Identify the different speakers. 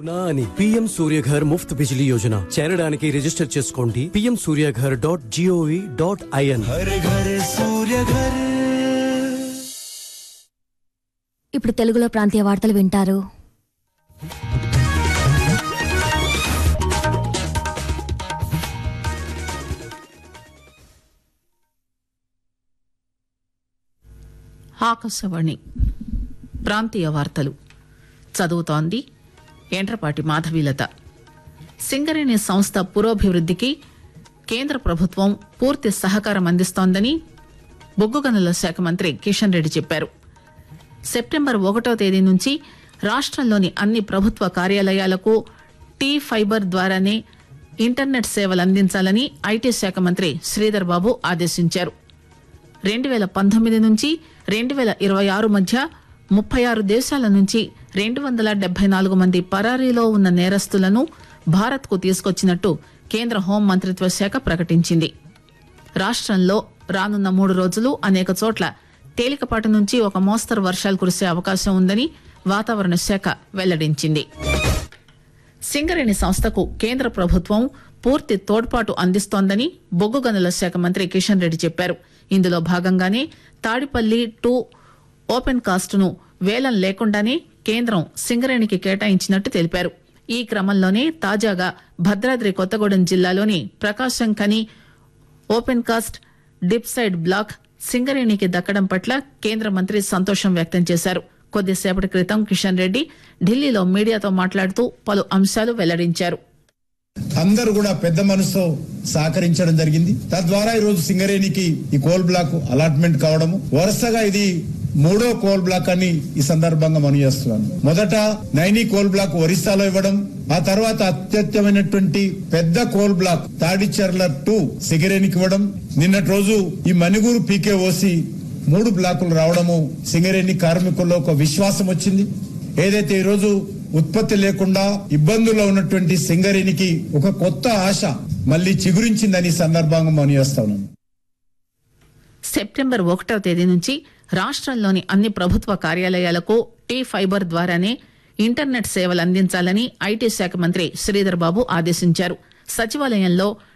Speaker 1: నా అని పిఎం సూర్యఘర్ ముఫ్త్ బిజిలీ యోజన చేరడానికి రిజిస్టర్ చేసుకోండి PM Surya Ghar dot G O V dot I N
Speaker 2: ఇప్పుడు తెలుగులో ప్రాంతీయ వార్తలు వింటారు
Speaker 3: ఆకాశవాణి ప్రాంతీయ వార్తలు చదువుతోంది ఎంట్రపాటి మాధవీలత సింగరేణి సంస్థ పురోభివృద్ధికి కేంద్ర ప్రభుత్వం పూర్తి సహకారం అందిస్తోందని బొగ్గు గనుల శాఖ మంత్రి కిషన్ రెడ్డి చెప్పారు సెప్టెంబర్ ఒకటో తేదీ నుంచి రాష్ట్రంలోని అన్ని ప్రభుత్వ కార్యాలయాలకు టీ ఫైబర్ ద్వారానే ఇంటర్నెట్ సేవలు అందించాలని ఐటీ శాఖ మంత్రి శ్రీధర్ బాబు ఆదేశించారు రెండు వేల పంతొమ్మిది నుంచి రెండు వేల ఇరవై ఆరు మధ్య ముప్పై ఆరు దేశాల నుంచి రెండు వందల డెబ్బై నాలుగు మంది పరారీలో ఉన్న నేరస్తులను భారత్కు తీసుకొచ్చినట్టు కేంద్ర హోం మంత్రిత్వ శాఖ ప్రకటించింది రాష్ట్రంలో రానున్న మూడు రోజులు అనేక చోట్ల తేలికపాటి నుంచి ఒక మోస్తరు వర్షాలు కురిసే అవకాశం ఉందని వాతావరణ శాఖ వెల్లడించింది సింగరేణి సంస్థకు కేంద్ర ప్రభుత్వం పూర్తి తోడ్పాటు అందిస్తోందని బొగ్గు గనుల శాఖ మంత్రి కిషన్ రెడ్డి చెప్పారు ఇందులో భాగంగానే తాడిపల్లి టూ ఓపెన్ కాస్ట్ ను వేలం లేకుండానే కేంద్రం సింగరేణికి కేటాయించినట్టు తెలిపారు ఈ క్రమంలోనే తాజాగా భద్రాద్రి కొత్తగూడెం జిల్లాలోని Prakasam Khani open cast dip side block సింగరేణికి దక్కడం పట్ల కేంద్ర మంత్రి సంతోషం వ్యక్తం చేశారు కొద్దిసేపటి క్రితం కిషన్ రెడ్డి ఢిల్లీలో మీడియాతో మాట్లాడుతూ పలు అంశాలు వెల్లడించారు
Speaker 4: అందరూ కూడా పెద్ద మనసుతో సహకరించడం జరిగింది తద్వారా ఈ రోజు సింగరేణికి ఈ కోల్ బ్లాక్ అలాట్మెంట్ కావడము వరుసగా ఇది మూడో కోల్ బ్లాక్ అని ఈ సందర్భంగా మనం చేస్తున్నాను మొదట నైని కోల్ బ్లాక్ ఒరిస్సాలో ఇవ్వడం ఆ తర్వాత అత్యత్యమైనటువంటి పెద్ద కోల్ బ్లాక్ తాడిచెర్ల టూ సింగరేణికి ఇవ్వడం నిన్నటి రోజు ఈ మణిగూరు పీకేఓసి మూడు బ్లాకులు రావడము సింగరేణి కార్మికుల్లో ఒక విశ్వాసం వచ్చింది ఏదైతే ఈ రోజు ఉత్పత్తి లేకుండా ఇబ్బందుల్లో ఉన్నటువంటి సింగరేణికి ఒక కొత్త ఆశ మళ్ళీ చిగురించిందని ఈ సందర్భంగా మనం చేస్తా ఉన్నాం
Speaker 3: సెప్టెంబర్ ఒకటవ తేదీ నుంచి రాష్ట్రంలోని అన్ని ప్రభుత్వ కార్యాలయాలకు టీ ఫైబర్ ద్వారానే ఇంటర్నెట్ సేవలు అందించాలని ఐటీ శాఖ మంత్రి శ్రీధర్ బాబు ఆదేశించారు సచివాలయంలో